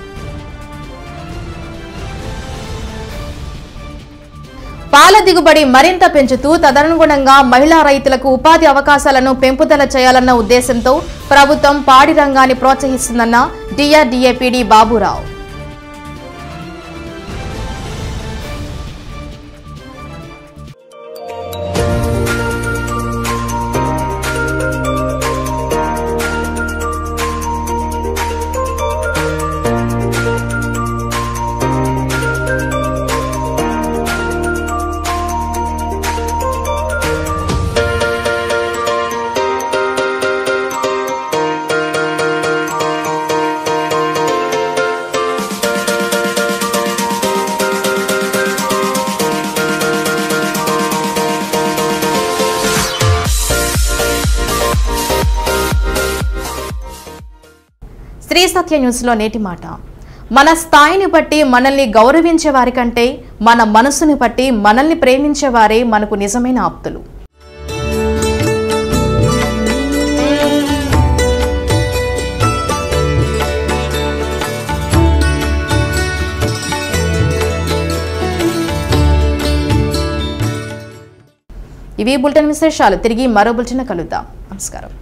పాల దిగుబడి మరింత పెంచుతూ తదనుగుణంగా మహిళా రైతులకు ఉపాధి అవకాశాలను పెంపుదల చేయాలన్న ఉద్దేశంతో ప్రభుత్వం పాడి రంగాన్ని ప్రోత్సహిస్తుందన్న డిఆర్డీఏపీడీ బాబురావు స్త్రీ సత్య న్యూస్లో నేటి మాట మన స్థాయిని బట్టి మనల్ని గౌరవించే వారి కంటే మన మనసుని బట్టి మనల్ని ప్రేమించే వారే మనకు నిజమైన ఆప్తులు ఇవి బులెటిన్ విశేషాలు తిరిగి మరో బులెటిన్ కలుద్దాం నమస్కారం